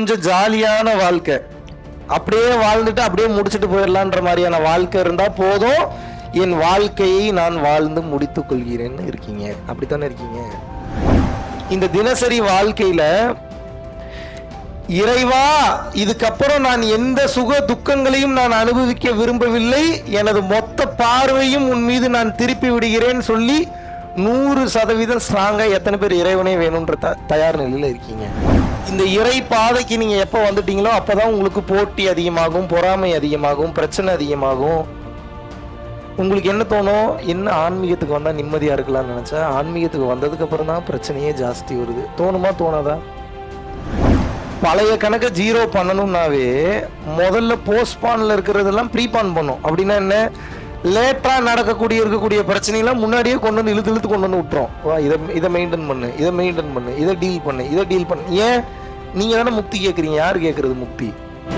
கொஞ்சம் ஜாலியான வாழ்க்கை அப்படியே வாழ்ந்துட்டு அப்படியே முடிச்சுட்டு போயிடலான்ற மாதிரியான வாழ்க்கை இருந்தா போதும் என் வாழ்க்கையை நான் வாழ்ந்து முடித்துக் கொள்கிறேன்னு இருக்கீங்க அப்படித்தானே இருக்கீங்க இந்த தினசரி வாழ்க்கையில இறைவா இதுக்கப்புறம் நான் எந்த சுக துக்கங்களையும் நான் அனுபவிக்க விரும்பவில்லை எனது மொத்த பார்வையும் உன் மீது நான் திருப்பி விடுகிறேன்னு சொல்லி நூறு சதவீதம் ஸ்ட்ராங்கா எத்தனை பேர் இறைவனே வேணும்ன்ற த தயார் நிலையில இருக்கீங்க இந்த இறை பாதைக்கு நீங்க எப்போ வந்துட்டீங்களோ அப்பதான் உங்களுக்கு போட்டி அதிகமாகும் பொறாமை அதிகமாகும் பிரச்சனை அதிகமாகும் உங்களுக்கு என்ன தோணும் என்ன ஆன்மீகத்துக்கு வந்தா நிம்மதியா இருக்கலாம்னு நினைச்சா ஆன்மீகத்துக்கு வந்ததுக்கு அப்புறம் தான் பிரச்சனையே ஜாஸ்தி வருது தோணுமா தோணாதா பழைய கணக்கை ஜீரோ பண்ணணும்னாவே முதல்ல போஸ்ட்பான்ல இருக்கிறதெல்லாம் ப்ரீபான் பண்ணும் அப்படின்னா என்ன லேட்டா நடக்கக்கூடிய இருக்கக்கூடிய பிரச்சனைலாம் முன்னாடியே கொண்டு வந்து இழுத்து இழுத்து கொண்டு வந்து விட்டுரும் வா இதை இதை மெயின்டைன் பண்ணு இதை மெயின்டைன் பண்ணு இதை டீல் பண்ணு இதை டீல் பண்ணு ஏன் நீங்க தானே முக்தி கேட்குறீங்க யார் கேட்கறது முக்தி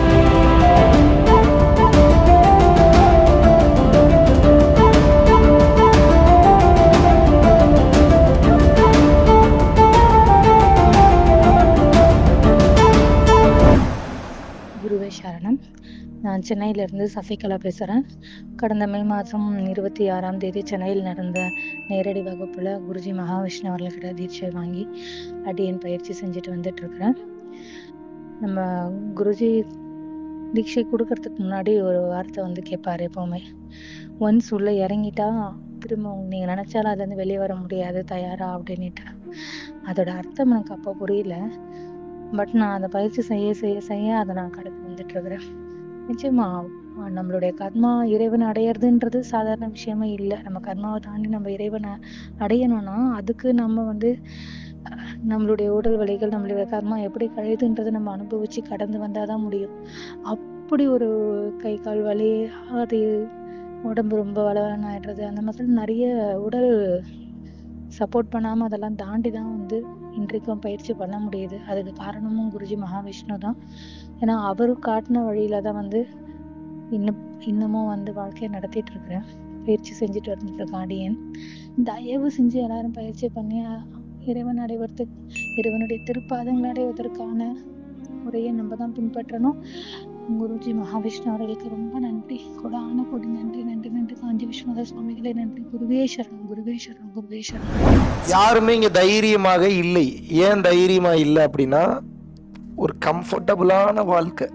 குருவே சரணம் நான் சென்னையிலிருந்து சசிகலா பேசுகிறேன் கடந்த மே மாதம் இருபத்தி ஆறாம் தேதி சென்னையில் நடந்த நேரடி வகுப்பில் குருஜி மகாவிஷ்ணு அவர்கள்கிட்ட தீட்சை வாங்கி அடியன் பயிற்சி செஞ்சுட்டு வந்துட்டுருக்கிறேன் நம்ம குருஜி தீட்சை கொடுக்கறதுக்கு முன்னாடி ஒரு வார்த்தை வந்து கேட்பாரு எப்போவுமே ஒன்ஸ் உள்ளே இறங்கிட்டா திரும்ப நீங்கள் நினச்சாலும் அதுலேருந்து வெளியே வர முடியாது தயாரா அப்படின்னுட்டு அதோட அர்த்தம் எனக்கு அப்போ புரியல பட் நான் அந்த பயிற்சி செய்ய செய்ய செய்ய அதை நான் கடந்து வந்துட்டு இருக்கிறேன் நிச்சயமா அஹ் நம்மளுடைய கர்மா இறைவனை அடையிறதுன்றது சாதாரண விஷயமே இல்லை நம்ம கர்மாவை தாண்டி நம்ம இறைவனை அடையணும்னா அதுக்கு நம்ம வந்து அஹ், நம்மளுடைய உடல் வலிகள் நம்மளுடைய கர்மா எப்படி கழியுதுன்றதை நம்ம அனுபவிச்சு கடந்து வந்தாதான் முடியும் அப்படி ஒரு கை கால் வலி அது உடம்பு ரொம்ப வளவலன்னு ஆயிடுறது அந்த மாதிரி நிறைய உடல் சப்போர்ட் பண்ணாம அதெல்லாம் தாண்டி தான் வந்து இன்றைக்கும் பயிற்சி பண்ண முடியுது அதுக்கு காரணமும் குருஜி மகாவிஷ்ணு தான் ஏன்னா அவரு காட்டின வழியில தான் வந்து இன்னும் இன்னமும் வந்து வாழ்க்கையை நடத்திட்டு இருக்கிறேன் பயிற்சி செஞ்சுட்டு வந்துட்டு இருக்கேன் அடியேன் தயவு செஞ்சு எல்லாரும் பயிற்சி பண்ணி அஹ், இறைவன் அடைவதற்கு இறைவனுடைய திருப்பாதங்களை அடைவதற்கான முறையை நம்ம தான் பின்பற்றணும் குருஜி மகாவிஷ்ணு அவர்களுக்கு ரொம்ப நன்றி கொடான கொடி நன்றி நன்றி நன்றி காஞ்சி விஸ்வநாத சுவாமிகளே நன்றி குருவே சரணம் குருவே சரணம் குருவே சரணம் யாருமே இங்க தைரியமாக இல்லை ஏன் தைரியமா இல்லை அப்படின்னா ஒரு கம்ஃபர்டபுளான வாழ்க்கை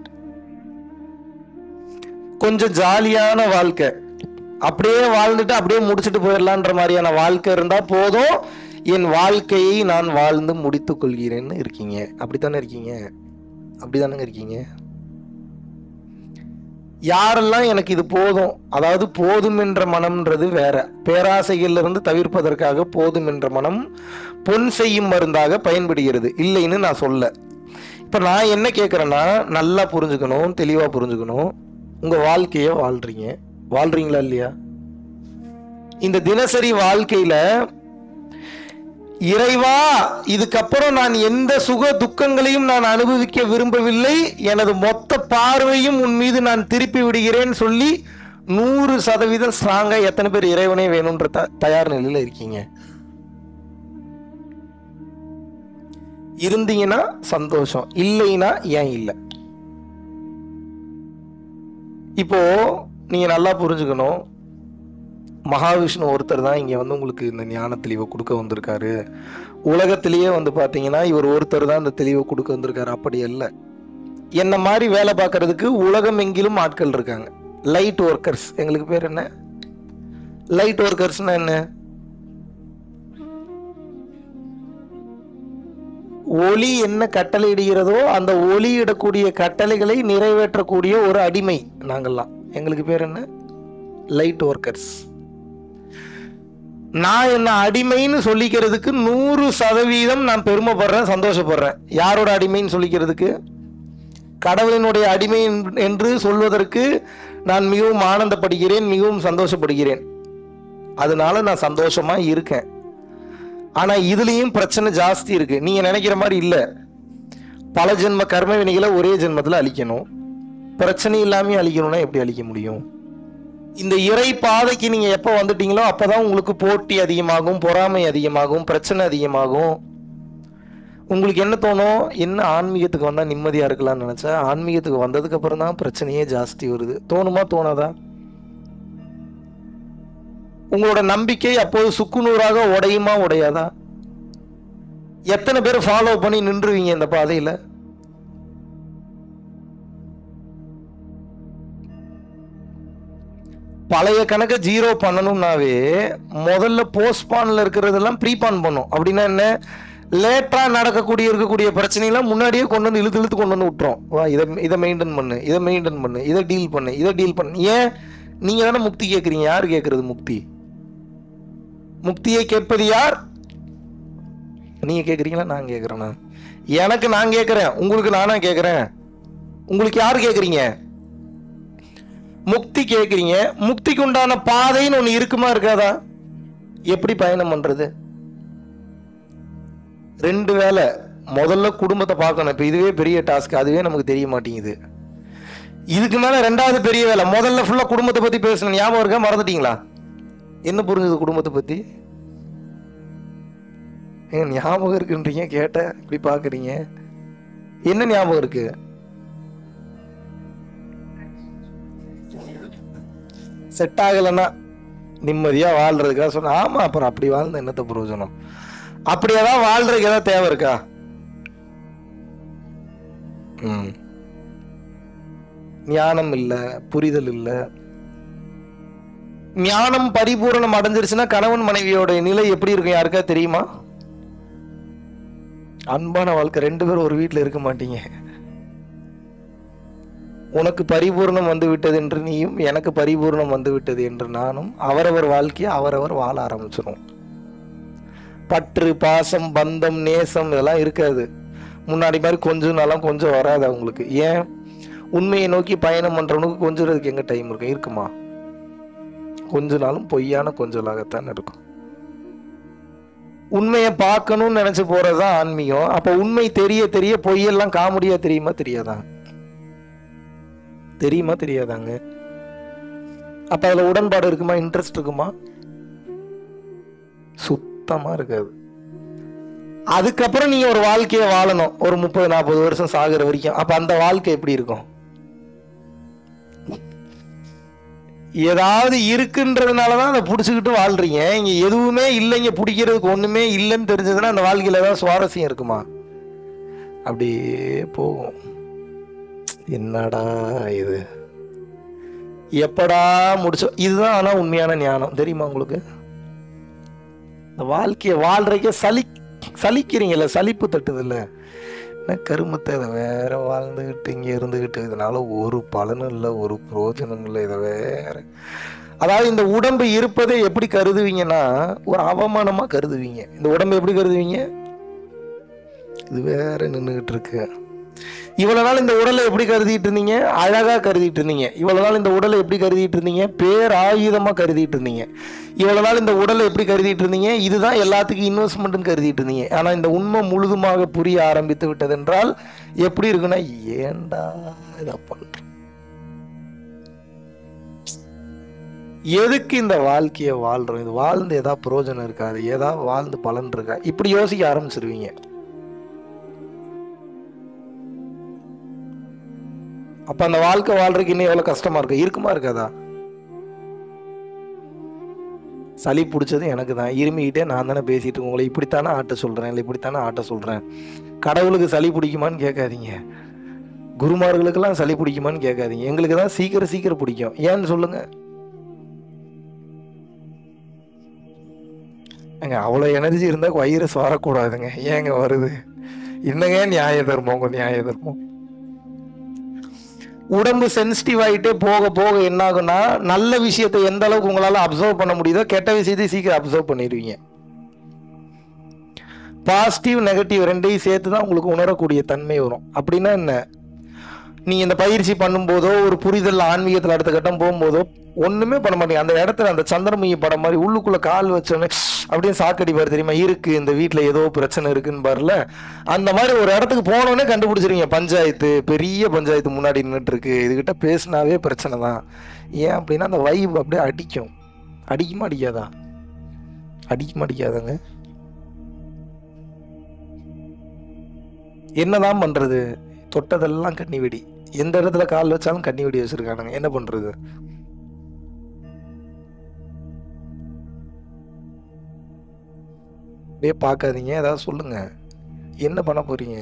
கொஞ்சம் ஜாலியான வாழ்க்கை அப்படியே வாழ்ந்துட்டு அப்படியே முடிச்சுட்டு போயிடலான்ற மாதிரியான வாழ்க்கை இருந்தா போதும் என் வாழ்க்கையை நான் வாழ்ந்து முடித்துக் கொள்கிறேன்னு இருக்கீங்க அப்படித்தானே இருக்கீங்க அப்படிதானங்க இருக்கீங்க யாரெல்லாம் எனக்கு இது போதும் அதாவது போதும் என்ற மனம்ன்றது வேற பேராசைகள்ல இருந்து தவிர்ப்பதற்காக போதும் என்ற மனம் பொன் செய்யும் மருந்தாக பயன்படுகிறது இல்லைன்னு நான் சொல்ல இப்ப நான் என்ன கேட்குறேன்னா நல்லா புரிஞ்சுக்கணும் தெளிவா புரிஞ்சுக்கணும் உங்க வாழ்க்கைய வாழ்றீங்க வாழ்றீங்களா இல்லையா இந்த தினசரி வாழ்க்கையில இறைவா இதுக்கப்புறம் நான் எந்த சுக துக்கங்களையும் நான் அனுபவிக்க விரும்பவில்லை எனது மொத்த பார்வையும் உன் மீது நான் திருப்பி விடுகிறேன்னு சொல்லி நூறு சதவீதம் ஸ்ட்ராங்கா எத்தனை பேர் இறைவனே வேணும்ன்ற த தயார் நிலையில இருக்கீங்க இருந்தீங்கன்னா சந்தோஷம் இல்லைன்னா ஏன் இல்லை இப்போ நீங்க நல்லா புரிஞ்சுக்கணும் மகாவிஷ்ணு ஒருத்தர் தான் இங்க வந்து உங்களுக்கு இந்த ஞான தெளிவை கொடுக்க வந்திருக்காரு உலகத்திலேயே வந்து பாத்தீங்கன்னா இவர் ஒருத்தர் தான் இந்த தெளிவை கொடுக்க வந்திருக்காரு அப்படி அல்ல என்ன மாதிரி வேலை பார்க்கறதுக்கு உலகம் எங்கிலும் ஆட்கள் இருக்காங்க லைட் ஒர்க்கர்ஸ் எங்களுக்கு பேர் என்ன லைட் ஒர்க்கர்ஸ்னா என்ன ஒளி என்ன கட்டளை இடுகிறதோ அந்த ஒளி இடக்கூடிய கட்டளைகளை நிறைவேற்றக்கூடிய ஒரு அடிமை நாங்கள்லாம் எங்களுக்கு பேர் என்ன லைட் ஒர்க்கர்ஸ் நான் என்ன அடிமைன்னு சொல்லிக்கிறதுக்கு நூறு சதவீதம் நான் பெருமைப்படுறேன் சந்தோஷப்படுறேன் யாரோட அடிமைன்னு சொல்லிக்கிறதுக்கு கடவுளினுடைய அடிமை என்று- என்று சொல்வதற்கு நான் மிகவும் ஆனந்தப்படுகிறேன் மிகவும் சந்தோஷப்படுகிறேன் அதனால நான் சந்தோஷமா இருக்கேன் ஆனா இதுலயும் பிரச்சனை ஜாஸ்தி இருக்கு நீங்க நினைக்கிற மாதிரி இல்ல பல ஜென்ம கர்ம வினைகளை ஒரே ஜென்மத்துல அழிக்கணும் பிரச்சனை இல்லாம அழிக்கணும்னா எப்படி அழிக்க முடியும் இந்த இறை பாதைக்கு நீங்க எப்ப வந்துட்டீங்களோ அப்பதான் உங்களுக்கு போட்டி அதிகமாகும் பொறாமை அதிகமாகும் பிரச்சனை அதிகமாகும் உங்களுக்கு என்ன தோணும் என்ன ஆன்மீகத்துக்கு வந்தால் நிம்மதியாக இருக்கலாம்னு நினச்சா ஆன்மீகத்துக்கு வந்ததுக்கு அப்புறம் தான் பிரச்சனையே ஜாஸ்தி வருது தோணுமா தோணாதா உங்களோட நம்பிக்கை அப்போது சுக்குநூறாக உடையுமா உடையாதா எத்தனை பேர் ஃபாலோ பண்ணி நின்றுவீங்க இந்த பாதையில பழைய கணக்கை ஜீரோ பண்ணணும்னாவே முதல்ல போஸ்ட்பான்ல இருக்கிறதெல்லாம் ப்ரீபான் பண்ணும் அப்படின்னா என்ன லேட்டா நடக்கக்கூடிய இருக்கக்கூடிய பிரச்சனைலாம் முன்னாடியே கொண்டு வந்து இழுத்து இழுத்து கொண்டு வந்து விட்டுரும் வா இதை இதை மெயின்டைன் பண்ணு இதை மெயின்டைன் பண்ணு இதை டீல் பண்ணு இதை டீல் பண்ணு ஏன் நீங்க தானே முக்தி கேட்குறீங்க யார் கேட்கறது முக்தி முக்தியை கேட்பது யார் நீங்க கேட்குறீங்களா நான் கேட்குறேண்ணா எனக்கு நான் கேட்குறேன் உங்களுக்கு நானா கேட்குறேன் உங்களுக்கு யார் கேட்குறீங்க முக்தி கேட்குறீங்க முக்திக்கு உண்டான பாதைன்னு ஒன்று இருக்குமா இருக்காதா எப்படி பயணம் பண்றது ரெண்டு வேலை முதல்ல குடும்பத்தை பார்க்கணும் இப்போ இதுவே பெரிய டாஸ்க் அதுவே நமக்கு தெரிய மாட்டேங்குது இதுக்கு மேல ரெண்டாவது பெரிய வேலை முதல்ல ஃபுல்லா குடும்பத்தை பத்தி பேசணும் ஞாபகம் இருக்கா மறந்துட்டீங்களா என்ன புரிஞ்சது குடும்பத்தை பத்தி ஏங்க ஞாபகம் இருக்குன்றீங்க கேட்ட இப்படி பாக்குறீங்க என்ன ஞாபகம் இருக்கு செட் ஆகலைன்னா நிம்மதியா வாழ்றதுக்காக சொன்ன ஆமா அப்புறம் அப்படி வாழ்ந்த என்னத்த பிரயோஜனம் அப்படி ஏதாவது வாழ்றதுக்கு ஏதாவது தேவை இருக்கா ம் ஞானம் இல்ல புரிதல் இல்ல ஞானம் பரிபூரணம் அடைஞ்சிருச்சுன்னா கணவன் மனைவியோட நிலை எப்படி இருக்கும் யாருக்கா தெரியுமா அன்பான வாழ்க்கை ரெண்டு பேரும் ஒரு வீட்டில் இருக்க மாட்டீங்க உனக்கு பரிபூர்ணம் வந்து விட்டது என்று நீயும் எனக்கு பரிபூர்ணம் வந்து விட்டது என்று நானும் அவரவர் வாழ்க்கையை அவரவர் வாழ ஆரம்பிச்சிடும் பற்று பாசம் பந்தம் நேசம் இதெல்லாம் இருக்காது முன்னாடி மாதிரி கொஞ்சம் நாளாம் கொஞ்சம் வராது அவங்களுக்கு ஏன் உண்மையை நோக்கி பயணம் பண்றவனுக்கு கொஞ்சறதுக்கு எங்க டைம் இருக்கும் இருக்குமா கொஞ்ச நாளும் பொய்யான கொஞ்சலாகத்தான் இருக்கும் உண்மையை பார்க்கணும்னு நினைச்சு போறதுதான் ஆன்மீகம் அப்ப உண்மை தெரிய தெரிய பொய்யெல்லாம் காமெடியா தெரியுமா தெரியாதா தெரியுமா தெரியாதாங்க அப்ப அதுல உடன்பாடு இருக்குமா இன்ட்ரெஸ்ட் இருக்குமா சுத்தமா இருக்காது அதுக்கப்புறம் நீங்க ஒரு வாழ்க்கையை வாழணும் ஒரு முப்பது நாற்பது வருஷம் சாகுற வரைக்கும் அப்ப அந்த வாழ்க்கை எப்படி இருக்கும் ஏதாவது இருக்குன்றதுனாலதான் அதை பிடிச்சிக்கிட்டு வாழ்றீங்க இங்க எதுவுமே இல்லைங்க பிடிக்கிறதுக்கு ஒண்ணுமே இல்லைன்னு தெரிஞ்சதுன்னா அந்த வாழ்க்கையில ஏதாவது சுவாரஸ்யம் இருக்குமா அப்படியே போகும் என்னடா இது எப்படா முடிச்சோம் இதுதான் ஆனா உண்மையான ஞானம் தெரியுமா உங்களுக்கு இந்த வாழ்க்கையை வாழ்றதுக்கே சலி சலிக்கிறீங்கல்ல சலிப்பு தட்டுதில்ல என்ன கருமத்தை இதை வேற வாழ்ந்துக்கிட்டு இங்கே இருந்துக்கிட்டு இதனால ஒரு பலனும் இல்லை ஒரு பிரயோஜனம் இல்லை இதை வேற அதாவது இந்த உடம்பு இருப்பதை எப்படி கருதுவீங்கன்னா ஒரு அவமானமா கருதுவீங்க இந்த உடம்பை எப்படி கருதுவீங்க இது வேற நின்றுகிட்டு இருக்கு இவ்வளவு நாள் இந்த உடலை எப்படி கருதிட்டு இருந்தீங்க அழகா கருதிட்டு இருந்தீங்க இவ்வளவு நாள் இந்த உடலை எப்படி கருதிட்டு இருந்தீங்க பேர் ஆயுதமா கருதிட்டு இருந்தீங்க இவ்வளவு நாள் இந்த உடலை எப்படி கருதிட்டு இருந்தீங்க இதுதான் எல்லாத்துக்கும் இன்வெஸ்ட்மெண்ட்னு கருதிட்டு இருந்தீங்க ஆனா இந்த உண்மை முழுதுமாக புரிய ஆரம்பித்து விட்டது என்றால் எப்படி இருக்குன்னா ஏண்டா இதை பண்ற எதுக்கு இந்த வாழ்க்கையை வாழ்றோம் இது வாழ்ந்து ஏதாவது பிரயோஜனம் இருக்காது ஏதாவது வாழ்ந்து பலன் இருக்கா இப்படி யோசிக்க ஆரம்பிச்சிருவீங்க அப்ப அந்த வாழ்க்கை வாழ்றதுக்கு இன்னும் எவ்வளவு கஷ்டமா இருக்கு இருக்குமா இருக்காதா சளி பிடிச்சது எனக்கு தான் இருமிக்கிட்டே நான் தானே பேசிட்டு இருக்கேன் உங்களை இப்படித்தானே ஆட்ட சொல்றேன் இல்லை இப்படித்தானே ஆட்ட சொல்றேன் கடவுளுக்கு சளி பிடிக்குமான்னு கேட்காதீங்க குருமார்களுக்கெல்லாம் சளி பிடிக்குமான்னு கேட்காதீங்க எங்களுக்கு தான் சீக்கிரம் சீக்கிரம் பிடிக்கும் ஏன்னு சொல்லுங்க ஏங்க அவ்வளோ எனர்ஜி இருந்தால் வைரஸ் வரக்கூடாதுங்க ஏங்க வருது என்னங்க நியாய தர்மம் உங்க நியாய தர்மம் உடம்பு சென்சிட்டிவ் ஆகிட்டே போக போக என்ன ஆகும்னா நல்ல விஷயத்தை எந்த அளவுக்கு உங்களால அப்சர்வ் பண்ண முடியுதோ கெட்ட விஷயத்தை சீக்கிரம் அப்சர்வ் பண்ணிடுவீங்க பாசிட்டிவ் நெகட்டிவ் ரெண்டையும் சேர்த்து தான் உங்களுக்கு உணரக்கூடிய தன்மை வரும் அப்படின்னா என்ன நீங்க இந்த பயிற்சி பண்ணும்போதோ ஒரு புரிதல் ஆன்மீகத்தில் அடுத்த கட்டம் போகும்போதோ ஒண்ணுமே பண்ண மாட்டீங்க அந்த இடத்துல அந்த சந்திரமுகி படம் மாதிரி உள்ளுக்குள்ள கால் வச்சோன்னே அப்படியே சாக்கடிப்பார் தெரியுமா இருக்கு இந்த வீட்டில் ஏதோ பிரச்சனை இருக்குன்னு பாருல அந்த மாதிரி ஒரு இடத்துக்கு போனோடனே கண்டுபிடிச்சிருவீங்க பஞ்சாயத்து பெரிய பஞ்சாயத்து முன்னாடி நின்றுட்டு இருக்கு இதுகிட்ட பேசினாவே பிரச்சனை தான் ஏன் அப்படின்னா அந்த வைப் அப்படியே அடிக்கும் அடிக்குமா அடிக்காதா அடிக்குமா அடிக்காதாங்க என்னதான் பண்றது தொட்டதெல்லாம் கண்ணி வெடி எந்த இடத்துல கால் வச்சாலும் கண்ணி வெடி வச்சிருக்கானுங்க என்ன பண்றது அப்படியே பார்க்காதீங்க ஏதாவது சொல்லுங்க என்ன பண்ண போறீங்க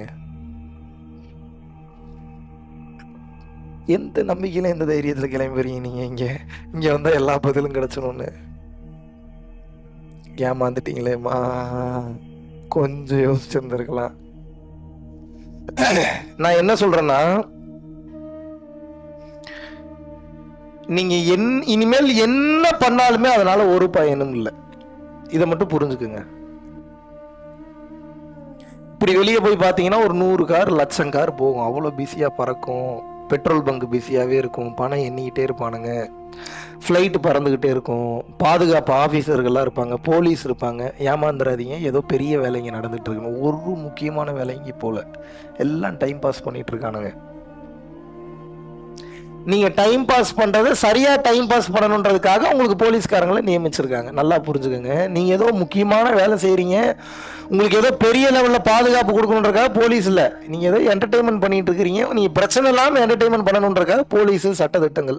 எந்த நம்பிக்கையில எந்த தைரியத்துல கிளம்புறீங்க நீங்க இங்க இங்க வந்தா எல்லா பதிலும் கிடைச்சிடும்னு ஏமாந்துட்டீங்களேம்மா கொஞ்சம் யோசிச்சிருந்திருக்கலாம் நான் என்ன சொல்றேன்னா நீங்க என் இனிமேல் என்ன பண்ணாலுமே அதனால ஒரு பயனும் இல்லை இதை மட்டும் புரிஞ்சுக்குங்க இப்படி வெளியே போய் பார்த்தீங்கன்னா ஒரு நூறு கார் லட்சம் கார் போகும் அவ்வளோ பிஸியாக பறக்கும் பெட்ரோல் பங்க் பிஸியாகவே இருக்கும் பணம் எண்ணிக்கிட்டே இருப்பானுங்க ஃப்ளைட்டு பறந்துக்கிட்டே இருக்கும் பாதுகாப்பு ஆஃபீஸர்கள்லாம் இருப்பாங்க போலீஸ் இருப்பாங்க ஏமாந்துடாதீங்க ஏதோ பெரிய வேலைங்க நடந்துட்டு இருக்கு ஒரு முக்கியமான வேலைங்க போல எல்லாம் டைம் பாஸ் பண்ணிட்டு இருக்கானுங்க நீங்க டைம் பாஸ் பண்றதை சரியா டைம் பாஸ் பண்ணணுன்றதுக்காக உங்களுக்கு போலீஸ்காரங்களை நியமிச்சிருக்காங்க நல்லா புரிஞ்சுக்கோங்க நீங்க ஏதோ முக்கியமான வேலை செய்றீங்க உங்களுக்கு ஏதோ பெரிய லெவல்ல பாதுகாப்பு கொடுக்கணுன்றக்காக போலீஸ் இல்ல நீங்க ஏதோ என்டர்டைன்மெண்ட் பண்ணிட்டு இருக்கிறீங்க நீங்க பிரச்சனை இல்லாம என்டர்டைன்மெண்ட் பண்ணணுன்றக்காக போலீஸ் சட்டத்திட்டங்கள்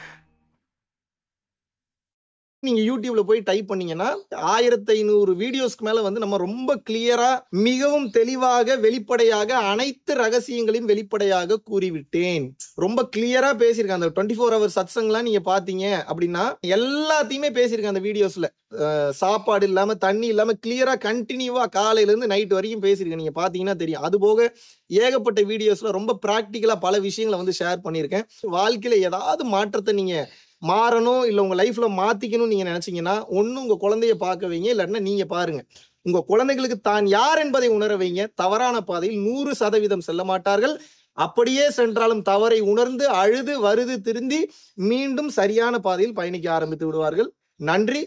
நீங்க யூடியூப்ல போய் டைப் பண்ணீங்கன்னா ஆயிரத்தி ஐநூறு வீடியோஸ்க்கு மேல வந்து நம்ம ரொம்ப கிளியரா மிகவும் தெளிவாக வெளிப்படையாக அனைத்து ரகசியங்களையும் வெளிப்படையாக கூறிவிட்டேன் ரொம்ப கிளியரா பேசியிருக்கேன் அந்த டுவெண்ட்டி ஃபோர் ஹவர் சத்சங்லாம் நீங்க பாத்தீங்க அப்படின்னா எல்லாத்தையுமே பேசியிருக்கேன் அந்த வீடியோஸ்ல அஹ் சாப்பாடு இல்லாம தண்ணி இல்லாம கிளியரா கண்டினியூவா காலையில இருந்து நைட் வரைக்கும் பேசியிருக்கேன் நீங்க பாத்தீங்கன்னா தெரியும் அது போக ஏகப்பட்ட வீடியோஸ்ல ரொம்ப பிராக்டிக்கலா பல விஷயங்களை வந்து ஷேர் பண்ணியிருக்கேன் வாழ்க்கையில ஏதாவது மாற்றத்தை நீங்க மாறணும் இல்ல உங்க லைஃப்ல மாத்திக்கணும்னு நீங்க நினைச்சீங்கன்னா ஒண்ணு உங்க குழந்தைய பார்க்க வைங்க இல்லைன்னா நீங்க பாருங்க உங்க குழந்தைகளுக்கு தான் யார் என்பதை உணர வைங்க தவறான பாதையில் நூறு சதவீதம் செல்ல மாட்டார்கள் அப்படியே சென்றாலும் தவறை உணர்ந்து அழுது வருது திருந்தி மீண்டும் சரியான பாதையில் பயணிக்க ஆரம்பித்து விடுவார்கள் நன்றி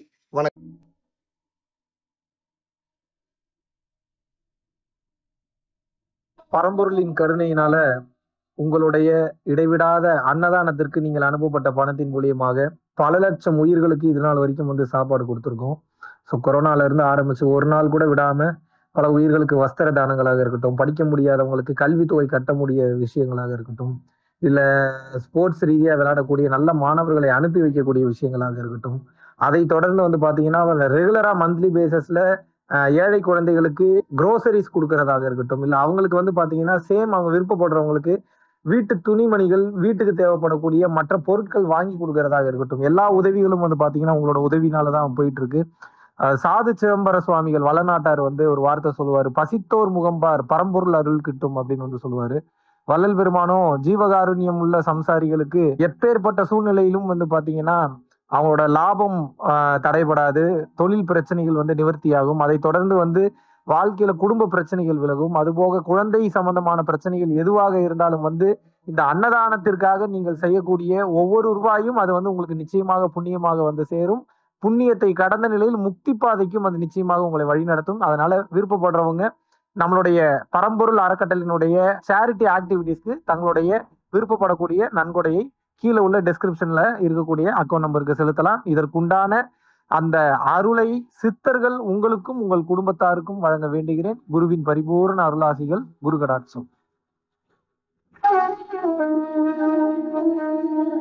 பரம்பொருளின் கருணையினால உங்களுடைய இடைவிடாத அன்னதானத்திற்கு நீங்கள் அனுப்பப்பட்ட பணத்தின் மூலியமாக பல லட்சம் உயிர்களுக்கு இது நாள் வரைக்கும் வந்து சாப்பாடு கொடுத்துருக்கோம் ஸோ கொரோனால இருந்து ஆரம்பிச்சு ஒரு நாள் கூட விடாம பல உயிர்களுக்கு வஸ்திர தானங்களாக இருக்கட்டும் படிக்க முடியாதவங்களுக்கு கல்வித்தொகை கட்ட முடிய விஷயங்களாக இருக்கட்டும் இல்ல ஸ்போர்ட்ஸ் ரீதியா விளையாடக்கூடிய நல்ல மாணவர்களை அனுப்பி வைக்கக்கூடிய விஷயங்களாக இருக்கட்டும் அதை தொடர்ந்து வந்து பாத்தீங்கன்னா ரெகுலரா மந்த்லி பேசிஸ்ல ஏழை குழந்தைகளுக்கு க்ரோசரிஸ் கொடுக்கறதாக இருக்கட்டும் இல்ல அவங்களுக்கு வந்து பாத்தீங்கன்னா சேம் அவங்க விருப்பப்படுறவங்களுக்கு வீட்டு துணிமணிகள் வீட்டுக்கு தேவைப்படக்கூடிய மற்ற பொருட்கள் வாங்கி கொடுக்கறதாக இருக்கட்டும் எல்லா உதவிகளும் வந்து பாத்தீங்கன்னா உங்களோட உதவினால தான் போயிட்டு இருக்கு அஹ் சாது சிதம்பர சுவாமிகள் வளநாட்டார் வந்து ஒரு வார்த்தை சொல்லுவாரு பசித்தோர் முகம்பார் பரம்பொருள் அருள் கிட்டும் அப்படின்னு வந்து சொல்லுவாரு வள்ளல் பெருமானும் ஜீவகாருண்யம் உள்ள சம்சாரிகளுக்கு எப்பேற்பட்ட சூழ்நிலையிலும் வந்து பாத்தீங்கன்னா அவங்களோட லாபம் ஆஹ் தடைபடாது தொழில் பிரச்சனைகள் வந்து நிவர்த்தியாகும் அதை தொடர்ந்து வந்து வாழ்க்கையில குடும்ப பிரச்சனைகள் விலகும் அதுபோக குழந்தை சம்பந்தமான பிரச்சனைகள் எதுவாக இருந்தாலும் வந்து இந்த அன்னதானத்திற்காக நீங்கள் செய்யக்கூடிய ஒவ்வொரு ரூபாயும் அது வந்து உங்களுக்கு நிச்சயமாக புண்ணியமாக வந்து சேரும் புண்ணியத்தை கடந்த நிலையில் முக்தி பாதைக்கும் அது நிச்சயமாக உங்களை வழிநடத்தும் அதனால விருப்பப்படுறவங்க நம்மளுடைய பரம்பொருள் அறக்கட்டளினுடைய சேரிட்டி ஆக்டிவிட்டீஸ்க்கு தங்களுடைய விருப்பப்படக்கூடிய நன்கொடையை கீழே உள்ள டெஸ்கிரிப்ஷன்ல இருக்கக்கூடிய அக்கௌண்ட் நம்பருக்கு செலுத்தலாம் இதற்குண்டான அந்த அருளை சித்தர்கள் உங்களுக்கும் உங்கள் குடும்பத்தாருக்கும் வழங்க வேண்டுகிறேன் குருவின் பரிபூர்ண அருளாசிகள் குரு கடாட்சம்